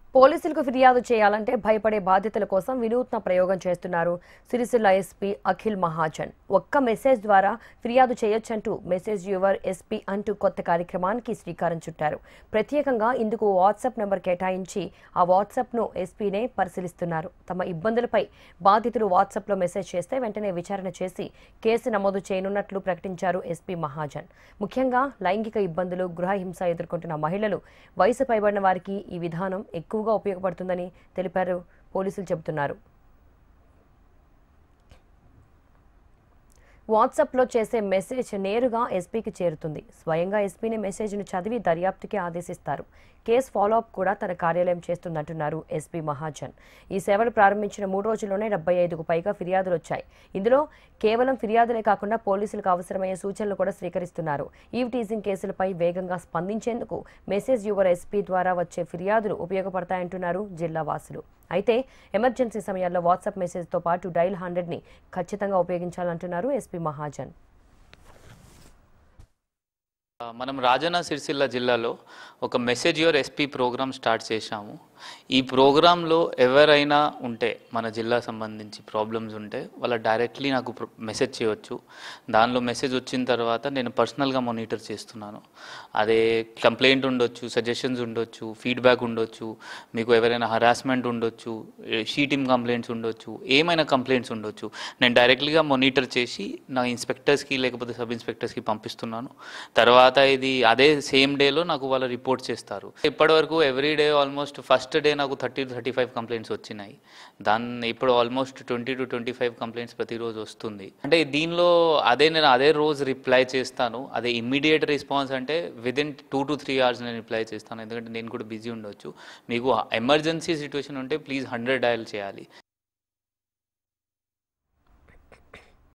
పోలీసులకు ఫిర్యాదు చేయాలంటే భయపడే బాధితుల కోసం వినూత్న ప్రయోగం చేస్తున్నారు సిరిసిల్ల ఎస్పీ అఖిల్ మహాజన్ ఒక్క మెసేజ్ ద్వారా ఫిర్యాదు చేయొచ్చంటూ మెసేజ్ యువర్ ఎస్పీ అంటూ కొత్త కార్యక్రమానికి శ్రీకారం చుట్టారు ప్రత్యేకంగా ఇందుకు వాట్సాప్ నెంబర్ కేటాయించి ఆ వాట్సాప్ను ఎస్పీనే పరిశీలిస్తున్నారు తమ ఇబ్బందులపై బాధితులు వాట్సాప్లో మెసేజ్ చేస్తే వెంటనే విచారణ చేసి కేసు నమోదు చేయనున్నట్లు ప్రకటించారు ఎస్పీ మహాజన్ ముఖ్యంగా లైంగిక ఇబ్బందులు గృహహింస ఎదుర్కొంటున్న మహిళలు వయసు పైబడిన వారికి ఈ విధానం ఎక్కువగా ఉపయోగపడుతుందని తెలిపారు పోలీసులు చెబుతున్నారు వాట్సాప్లో చేసే మెసేజ్ నేరుగా ఎస్పీకి చేరుతుంది స్వయంగా ఎస్పీని మెసేజ్ను చదివి దర్యాప్తుకి ఆదేశిస్తారు కేసు ఫాలోఅప్ కూడా తన కార్యాలయం చేస్తుందంటున్నారు ఎస్పీ మహాజన్ ఈ సేవలు ప్రారంభించిన మూడు రోజుల్లోనే డెబ్బై ఐదుకు పైగా ఫిర్యాదులు వచ్చాయి ఇందులో కేవలం ఫిర్యాదులే కాకుండా పోలీసులకు అవసరమయ్యే సూచనలు కూడా స్వీకరిస్తున్నారు ఈవ్ టీజింగ్ కేసులపై వేగంగా స్పందించేందుకు మెసేజ్ యువర్ ఎస్పీ ద్వారా వచ్చే ఫిర్యాదులు ఉపయోగపడతాయంటున్నారు జిల్లా వాసులు అయితే ఎమర్జెన్సీ సమయాల్లో వాట్సాప్ మెసేజ్తో పాటు డైల్ హండ్రెడ్ని ఖచ్చితంగా ఉపయోగించాలంటున్నారు ఎస్పీ మహాజన్ ఆ, మనం రాజన్న సిరిసిల్ల జిల్లాలో ఒక message your SP program start చేశాము ఈ ప్రోగ్రాంలో ఎవరైనా ఉంటే మన జిల్లా సంబంధించి ప్రాబ్లమ్స్ ఉంటే వాళ్ళ డైరెక్ట్లీ నాకు ప్ర- మెసేజ్ చేయవచ్చు దానిలో మెసేజ్ వచ్చిన తర్వాత నేను పర్సనల్గా మానిటర్ చేస్తున్నాను అదే కంప్లైంట్ ఉండొచ్చు సజెషన్స్ ఉండొచ్చు ఫీడ్బ్యాక్ ఉండొచ్చు మీకు ఎవరైనా హరాస్మెంట్ ఉండొచ్చు షీటింగ్ కంప్లైంట్స్ ఉండొచ్చు ఏమైనా కంప్లైంట్స్ ఉండొచ్చు నేను డైరెక్ట్లీగా మానిటర్ చేసి నా ఇన్స్పెక్టర్స్కి లేకపోతే సబ్ ఇన్స్పెక్టర్స్కి పంపిస్తున్నాను తర్వాత ఇది అదే సేమ్ డేలో నాకు వాళ్ళు రిపోర్ట్ చేస్తారు ఇప్పటివరకు every day almost first day నాకు thirty to thirty five complaints వచ్చినాయి దాన్ని ఇప్పుడు almost twenty to twenty five complaints ప్రతిరోజు వస్తుంది అంటే దీనిలో అదే నేను అదే రోజు రిప్లై చేస్తాను అదే ఇమ్మీడియట్ రెస్పాన్స్ అంటే within two to three hours నేను రిప్లై చేస్తాను ఎందుకంటే నేను కూడా బిజీ ఉండొచ్చు మీకు ఎమర్జెన్సీ సిచ్యువేషన్ ఉంటే ప్లీజ్ హండ్రెడ్ డయల్ చేయాలి